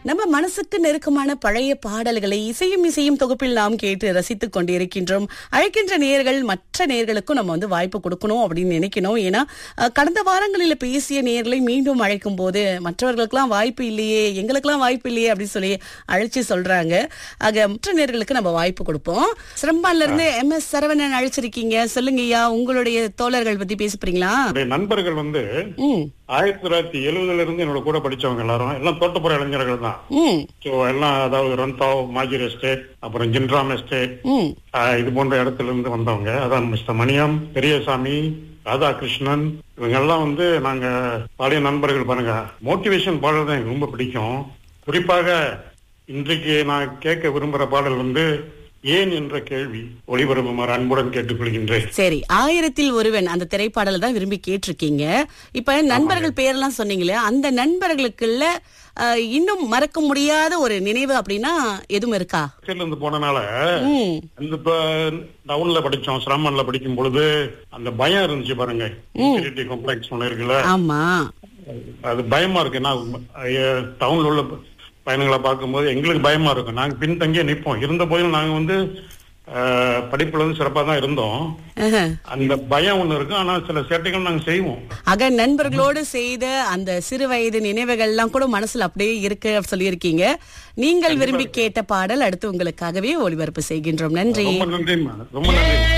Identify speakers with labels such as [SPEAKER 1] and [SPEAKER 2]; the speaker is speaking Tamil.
[SPEAKER 1] நம்ம மனசுக்கு நெருக்கமான பழைய பாடல்களை இசையும் இசையும் தொகுப்பில் நாம் கேட்டு ரசித்துக் கொண்டிருக்கின்றோம் அழைக்கின்ற நேர்கள் மற்ற நேர்களுக்கும் நம்ம வந்து வாய்ப்பு கொடுக்கணும் அப்படின்னு நினைக்கணும் ஏன்னா அஹ், கடந்த வாரங்களில் பேசிய நேர்களை மீண்டும் அழைக்கும் போது மற்றவர்களுக்கெல்லாம் வாய்ப்பு இல்லையே எங்களுக்கெல்லாம் வாய்ப்பு இல்லையே அப்படின்னு சொல்லி அழைச்சி சொல்றாங்க ஆக மற்ற நேர்களுக்கு நம்ம வாய்ப்பு கொடுப்போம் சிரம்பான்ல இருந்து எம் எஸ் சரவணன் அழைச்சிருக்கீங்க சொல்லுங்க ஐயா உங்களுடைய தோழர்கள் பத்தி பேச போறீங்களா
[SPEAKER 2] என்னுடைய நண்பர்கள் வந்து
[SPEAKER 1] ம்
[SPEAKER 2] ஆயிரத்தி தொள்ளாயிரத்தி எழுபதுல இருந்து என்னோட கூட படிச்சவங்க எல்லாரும் எல்லாம் தோட்டப்புற இளைஞர்கள் தான்
[SPEAKER 1] ம்
[SPEAKER 2] ஸோ எல்லாம் அதாவது ரந்தாவ் மாஜிர் எஸ்டேட் அப்புறம் ஜின்ராம் எஸ்டேட்
[SPEAKER 1] ம்
[SPEAKER 2] ஆஹ் இது போன்ற இடத்துல இருந்து வந்தவங்க அதான் மிஸ்டர் மணியம் பெரியசாமி ராதாகிருஷ்ணன் இவங்க எல்லாம் வந்து நாங்க பழைய நண்பர்கள் பாருங்க மோட்டிவேஷன் பாடல் தான் எனக்கு ரொம்ப பிடிக்கும் குறிப்பாக இன்றைக்கு நான் கேட்க விரும்புற பாடல் வந்து ஏன் என்ற கேள்வி ஒளிபரப்புமாறு அன்புடன் கேட்டுக்கொள்கின்றேன்
[SPEAKER 1] சரி ஆயிரத்தில் ஒருவன் அந்த திரைப்பாடலை தான் விரும்பி கேட்டிருக்கீங்க இப்ப நண்பர்கள் பேரெல்லாம் சொன்னீங்களே அந்த நண்பர்களுக்குள்ள அஹ், இன்னும் மறக்க முடியாத ஒரு நினைவு அப்படின்னா எதுவும் இருக்கா
[SPEAKER 2] ஹாஸ்டல்ல இருந்து போனனால
[SPEAKER 1] ம்
[SPEAKER 2] இந்த இப்ப டவுன்ல படிச்சோம் சிரமன்ல படிக்கும் பொழுது அந்த பயம் இருந்துச்சு பாருங்க இன்ஃபீரியாரிட்டி காம்ப்ளெக்ஸ் ஒண்ணு இருக்குல்ல
[SPEAKER 1] ஆமா
[SPEAKER 2] அது பயமா இருக்கு நான் டவுன்ல உள்ள பயணங்களை பார்க்கும்போது எங்களுக்கு பயமா இருக்கும் நாங்க பின்தங்கியே நிப்போம் இருந்த போதிலும் நாங்க வந்து அஹ், படிப்புல வந்து சிறப்பா தான் இருந்தோம்
[SPEAKER 1] ஆஹா.
[SPEAKER 2] அந்த பயம் ஒண்ணு இருக்கு ஆனா சில சேட்டைகள் நாங்க செய்வோம்
[SPEAKER 1] ஆக நண்பர்களோடு செய்த அந்த சிறு வயது நினைவுகள்லாம் கூட மனசுல அப்படியே இருக்கு அப்படி சொல்லியிருக்கீங்க நீங்கள் விரும்பி கேட்ட பாடல் அடுத்து உங்களுக்காகவே ஒளிபரப்பு செய்கின்றோம் நன்றி
[SPEAKER 2] ரொம்ப நன்றி ரொம்ப நன்றி